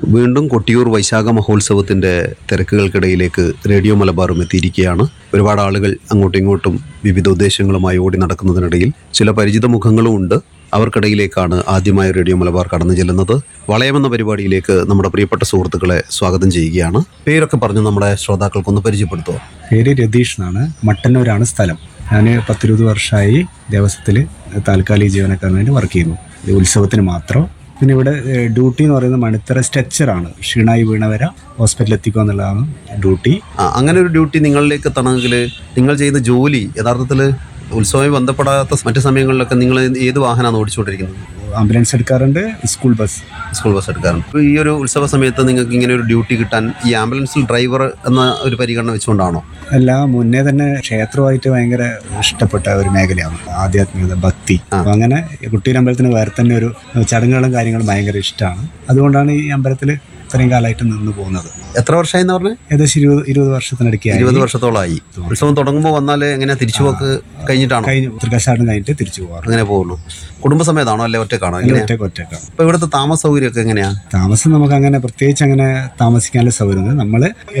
വീണ്ടും കൊട്ടിയൂർ വൈശാഖ മഹോത്സവത്തിന്റെ തിരക്കുകൾക്കിടയിലേക്ക് റേഡിയോ മലബാറും എത്തിയിരിക്കുകയാണ് ഒരുപാട് ആളുകൾ അങ്ങോട്ടും ഇങ്ങോട്ടും വിവിധ ഉദ്ദേശങ്ങളുമായി ഓടി നടക്കുന്നതിനിടയിൽ ചില പരിചിത മുഖങ്ങളും ഉണ്ട് അവർക്കിടയിലേക്കാണ് ആദ്യമായി റേഡിയോ മലബാർ കടന്നു ചെല്ലുന്നത് വളയമെന്ന പരിപാടിയിലേക്ക് നമ്മുടെ പ്രിയപ്പെട്ട സുഹൃത്തുക്കളെ സ്വാഗതം ചെയ്യുകയാണ് പേരൊക്കെ പറഞ്ഞ് നമ്മുടെ ശ്രോതാക്കൾക്കൊന്ന് പരിചയപ്പെടുത്തുമോ പേര് രതീഷ് എന്നാണ് മട്ടന്നൂരാണ് സ്ഥലം ഞാൻ പത്തിരുപത് വർഷമായി ദേവസ്വത്തിൽ താൽക്കാലിക ജീവനക്കാരനായിട്ട് വർക്ക് ചെയ്യുന്നു ഇത് ഉത്സവത്തിന് മാത്രം പിന്നെ ഇവിടെ ഏഹ്, ഡ്യൂട്ടി എന്ന് പറയുന്നത് മണിത്തറ സ്ട്രെച്ചറാണ് ക്ഷീണായി വീണവരെ ഹോസ്പിറ്റലിൽ എത്തിക്കുക എന്നുള്ളതാണ് ഡ്യൂട്ടി ആ, അങ്ങനെ ഒരു ഡ്യൂട്ടി നിങ്ങളിലേക്ക് എത്തണമെങ്കിൽ നിങ്ങൾ ചെയ്യുന്ന ജോലി യഥാർത്ഥത്തിൽ ഉത്സവമായി ബന്ധപ്പെടാത്ത മറ്റു സമയങ്ങളിലൊക്കെ നിങ്ങൾ ഏത് വാഹനമാണ് ഓടിച്ചുകൊണ്ടിരിക്കുന്നത് ആംബുലൻസ് എടുക്കാറുണ്ട് സ്കൂൾ ബസ് സ്കൂൾ ബസ് എടുക്കാറുണ്ട് അപ്പോൾ ഈ ഒരു ഉത്സവ സമയത്ത് നിങ്ങൾക്ക് ഇങ്ങനെ ഒരു ഡ്യൂട്ടി കിട്ടാൻ ഈ ആംബുലൻസിൽ ഡ്രൈവർ എന്ന ഒരു പരിഗണന വെച്ചുകൊണ്ടാണോ അല്ല മുന്നേ തന്നെ ക്ഷേത്രമായിട്ട് ഭയങ്കര ഇഷ്ടപ്പെട്ട ഒരു മേഖലയാണ് ആധ്യാത്മികത ഭക്തി അപ്പൊ അങ്ങനെ കുട്ടിയുടെ വേറെ തന്നെ ഒരു ചടങ്ങുകളും കാര്യങ്ങളും ഭയങ്കര ഇഷ്ടമാണ് അതുകൊണ്ടാണ് ഈ അമ്പലത്തിൽ ഇത്രയും കാലമായിട്ട് നിന്ന് പോകുന്നത് എത്ര വർഷമായി എന്ന് പറഞ്ഞ് ഏകദേശം ഇരുപത് ഇരുപത് വർഷത്തിനിടയ്ക്കായി ഇരുപത് വർഷത്തോളമായി ഉത്സവം തുടങ്ങുമ്പോൾ വന്നാൽ എങ്ങനെ തിരിച്ചുപോക്ക് കഴിഞ്ഞിട്ടാണോ കഴിഞ്ഞ് തൃക്കാശാടം കഴിഞ്ഞിട്ട് തിരിച്ചു പോകാറ് അങ്ങനെ പോകുള്ളൂ കുടുംബസമേതാണോ അല്ലെ ഒറ്റക്കാണോ എങ്ങനെയാ ഒറ്റക്ക് ഒറ്റക്കാണ് ഇപ്പൊ ഇവിടുത്തെ താമസ സൗകര്യമൊക്കെ എങ്ങനെയാ താമസം നമുക്ക് അങ്ങനെ പ്രത്യേകിച്ച് അങ്ങനെ താമസിക്കാനുള്ള സൗകര്യം നമ്മൾ